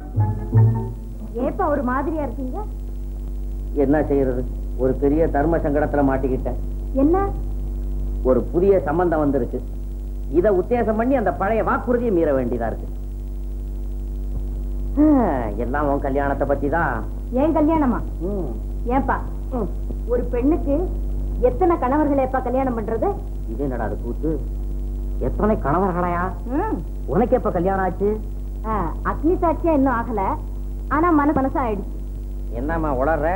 ஏப்பா ஒரு மாதிரியா இருக்கீங்க என்ன செய்யறது ஒரு பெரிய தர்ம சங்கடத்துல மாட்டிக்கிட்டேன் என்ன ஒரு புதிய சம்பந்தம் வந்திருக்கு இத உத்தேசம் பண்ணி அந்த பழைய வாக்குறுதியை மீற வேண்டியதா இருக்கு ஆஹ், எல்லாம் உன் கல்யாணத்தை பத்தி தான் ஏன் கல்யாணமா ஏன்பா ஒரு பெண்ணுக்கு எத்தனை கணவர்களை எப்ப கல்யாணம் பண்றது இது என்னடா அது கூத்து எத்தனை கணவர்களையா ம். உனக்கு எப்ப கல்யாணம் ஆச்சு ஆ, அக்னி சாட்சியா இன்னும் ஆகல ஆனா மன மனசா ஆயிடுச்சு என்னம்மா உளர்ற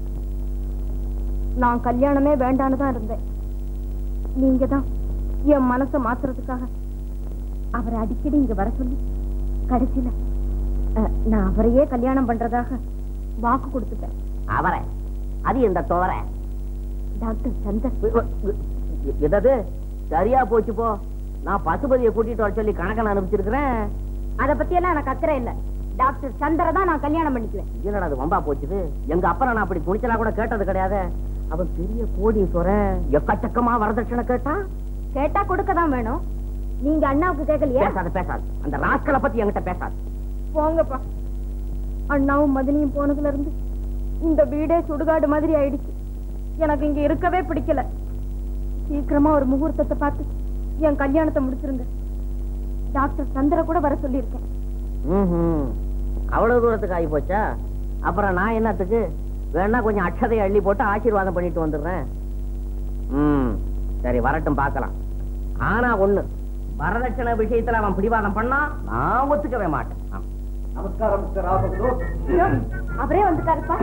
நான் கல்யாணமே வேண்டான்னு தான் இருந்தேன் நீங்க தான் என் மனசை மாத்துறதுக்காக அவரை அடிக்கடி இங்க வர சொல்லி கடைசியில அ, நான் அவரையே கல்யாணம் பண்றதாக வாக்கு கொடுத்துட்டேன் அவரை அது இந்த தோரை டாக்டர் சந்தர் எதது சரியா போச்சு போ நான் பசுபதியை கூட்டிட்டு வர சொல்லி கணக்கன் அனுப்பிச்சிருக்கிறேன் அத பத்தி எல்லாம் எனக்கு அக்கறை இல்ல டாக்டர் சந்தரை தான் நான் கல்யாணம் பண்ணிக்குவேன் என்னடா அது வம்பா போச்சுது எங்க அப்பா நான் அப்படி துணிச்சலா கூட கேட்டது கிடையாது அவன் பெரிய கோடீஸ்வரன் எக்கச்சக்கமா வரதட்சணை கேட்டான் கேட்டா கொடுக்க தான் வேணும் நீங்க அண்ணாவுக்கு கேட்கலையா பேசாத பேசாது அந்த ராஸ்கலை பத்தி என்கிட்ட பேசாது போங்கப்பா அண்ணாவும் மதினியும் போனதுல இருந்து இந்த வீடே சுடுகாடு மாதிரி ஆயிடுச்சு எனக்கு இங்க இருக்கவே பிடிக்கல சீக்கிரமா ஒரு முகூர்த்தத்தை பார்த்து என் கல்யாணத்தை முடிச்சிருங்க டாக்டர் சந்திர கூட வர சொல்லியிருக்கேன் ம்ஹும். அவ்வளவு தூரத்துக்கு ஆகி போச்சா அப்புறம் நான் என்னத்துக்கு வேணா கொஞ்சம் அட்சதையை அள்ளி போட்டு ஆசீர்வாதம் பண்ணிட்டு வந்துடுறேன் ம் சரி வரட்டும் பார்க்கலாம் ஆனா ஒண்ணு வரதட்சணை விஷயத்துல அவன் பிடிவாதம் பண்ணா நான் ஒத்துக்கவே மாட்டேன் ஆ. நமஸ்காரம் மிஸ்டர் ராபகதூர் ஐயோ, அவரே வந்துட்டாருப்பா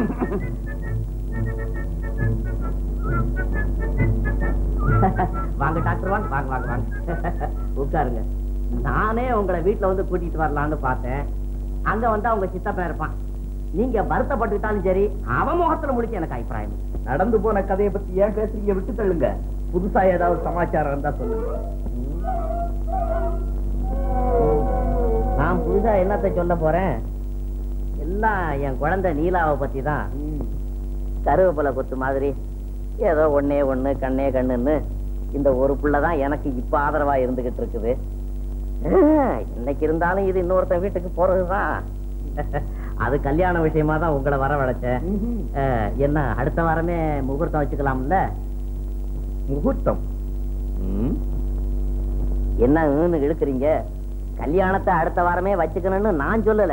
வாங்க டாக்டர் வாங்க வாங்க வாங்க வாங்க உட்காருங்க நானே உங்களை வீட்டுல வந்து கூட்டிட்டு வரலாம்னு பார்த்தேன் அங்க வந்து அவங்க சித்தப்பா இருப்பான் நீங்க வருத்தப்பட்டுக்கிட்டாலும் சரி அவன் முகத்துல முடிக்க எனக்கு அபிப்பிராயம் இல்லை. நடந்து போன கதையை பத்தி ஏன் பேசுறீங்க விட்டு தள்ளுங்க புதுசா ஏதாவது சமாச்சாரம் இருந்தா சொல்லுங்க நான் புதுசா என்னத்த சொல்ல போறேன் எல்லாம் என் குழந்தை நீலாவை பத்தி தான் கருவேப்பிலை கொத்து மாதிரி ஏதோ ஒண்ணே ஒண்ணு கண்ணே கண்ணுன்னு இந்த ஒரு புள்ளதான் எனக்கு இப்ப ஆதரவா இருந்துகிட்டு இருக்குது ஆஹ், இன்னைக்கு இருந்தாலும் இது இன்னொருத்தன் வீட்டுக்கு போறதுதான் அது கல்யாண விஷயமா தான் உங்களை வரவழைச்சேன் ஆஹ், என்ன அடுத்த வாரமே முகூர்த்தம் வச்சுக்கலாம்ல முகூர்த்தம் ம். என்ன ன்னு இழுக்கிறீங்க கல்யாணத்தை அடுத்த வாரமே வச்சுக்கணும்னு நான் சொல்லல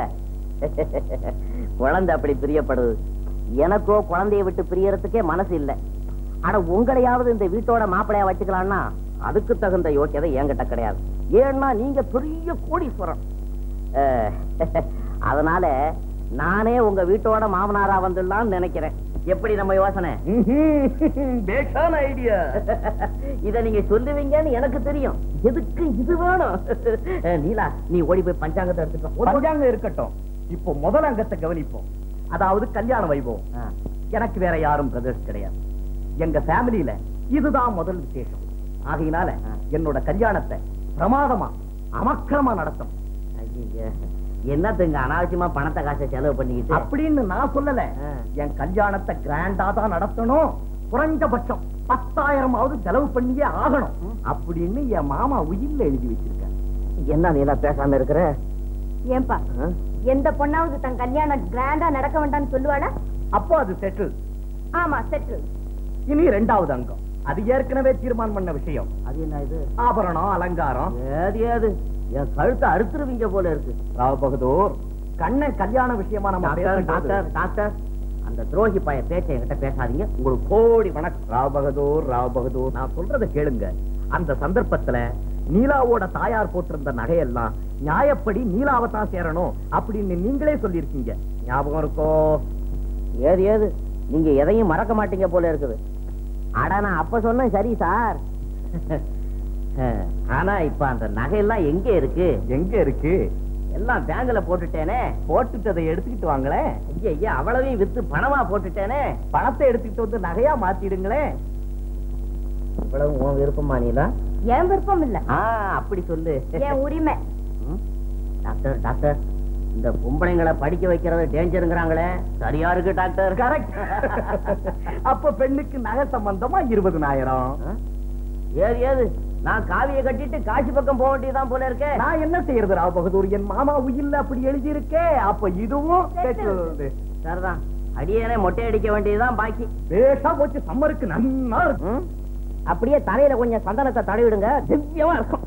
குழந்தை அப்படி பிரியப்படுது எனக்கோ குழந்தைய விட்டு பிரியறதுக்கே மனசு இல்ல ஆனா உங்களையாவது இந்த வீட்டோட மாப்பிளையா வச்சுக்கலாம்னா அதுக்கு தகுந்த யோக்கியதை என்கிட்ட கிடையாது ஏன்னா நீங்க பெரிய கோடீஸ்வரன் அஹ், அதனால நானே உங்க வீட்டோட மாமனாரா வந்துடலாம்னு நினைக்கிறேன் எப்படி நம்ம யோசனை ம்ஹும். பேஷான ஐடியா இத நீங்க சொல்லுவீங்கன்னு எனக்கு தெரியும் எதுக்கு இது வேணும் அஹ், நீலா நீ ஓடி போய் பஞ்சாங்கத்தை எடுத்துட்டு வா. ஓடி, ஓடி. பஞ்சாங்கம் இருக்கட்டும் இப்போ முதல் அங்கத்தை கவனிப்போம் அதாவது கல்யாண வைபவம் ஆ. எனக்கு வேற யாரும் பிரதர்ஸ் கிடையாது எங்க ஃபேமிலியில இதுதான் முதல் விசேஷம் ஆகையினால ஆ. என்னோட கல்யாணத்தை பிரமாதமா அமக்கிரமா நடத்தும் ஐயையே. என்னத்துங்க அனாவசியமா பணத்தை காசை செலவு பண்ணிக்கிட்டு அப்படின்னு நான் சொல்லல ஆ. என் கல்யாணத்தை கிராண்டா தான் நடத்தணும் குறைஞ்சபட்சம் பத்தாயிரமாவது செலவு பண்ணியே ஆகணும் அப்படின்னு என் மாமா உயில்ல எழுதி வச்சிருக்காரு என்ன நீலா பேசாம இருக்கிற ஏன்பா ஆ? எந்த பொண்ணாவது தன் கல்யாணம் கிராண்டா நடக்க வேண்டாம்னு சொல்லுவாடா அப்போ அது செட்டில் ஆமா செட்டில் இனி ரெண்டாவது அங்கம் அது ஏற்கனவே தீர்மானம் பண்ண விஷயம் அது என்ன இது ஆபரணம் அலங்காரம் ஏது ஏது என் கழுத்தை அறுத்துருவீங்க போல இருக்கு ராவ் பகதூர் கண்ணன் கல்யாண விஷயமா நம்ம டாக்டர் பேசும்போது- டாக்டர் டாக்டர் அந்த துரோகி பைய பேச்சை என்கிட்ட பேசாதீங்க உங்களுக்கு கோடி வணக்கம் ராவ் பகதூர் ராவ் பகதூர் நான் சொல்றத கேளுங்க அந்த சந்தர்ப்பத்துல நீலாவோட தாயார் போட்டிருந்த நகையெல்லாம் நியாயப்படி நீலாவை தான் சேரணும் அப்படின்னு நீங்களே சொல்லியிருக்கீங்க ஞாபகம் இருக்கோ ஏது ஏது நீங்க எதையும் மறக்க மாட்டீங்க போல இருக்குது அட நான் அப்ப சொன்னேன் சரி சார் ஆனா இப்ப அந்த நகையெல்லாம் எங்க இருக்கு எங்க இருக்கு எல்லாம் பேங்க்ல போட்டுட்டேனே போட்டுட்டதை எடுத்துக்கிட்டு வாங்களேன் ஐயா ஐயா அவ்வளவையும் வித்து பணமா போட்டுட்டேனே பணத்தை எடுத்துக்கிட்டு வந்து நகையா மாத்திடுங்களேன் இவ்வளவு உன் விருப்பமா நீலா என் விருப்பம் இல்ல ஆ அப்படி சொல்லு என் உரிமை ம்? டாக்டர் டாக்டர் இந்த பொம்பளைங்களை படிக்க வைக்கிறது டேஞ்சருங்கிறாங்களே சரியா இருக்கு டாக்டர் கரெக்ட் அப்ப பெண்ணுக்கு நகை சம்பந்தமா இருபதுனாயிரம் ஆ? ஏது ஏது நான் காவியை கட்டிட்டு காசி பக்கம் போக வேண்டியதுதான் போல இருக்கே நான் என்ன செய்யறது ராவ் பகதூர் என் மாமா உயில்ல அப்படி எழுதி இருக்கே அப்ப இதுவும் கெட்டுது. சரிதான் அடியேனே மொட்டை அடிக்க வேண்டியதுதான் பாக்கி பேஷா போச்சு சம்மருக்கு நன்னா இருக்கும் ம்? அப்படியே தலையில கொஞ்சம் சந்தனத்தை தடவிடுங்க திவ்யமா இருக்கும்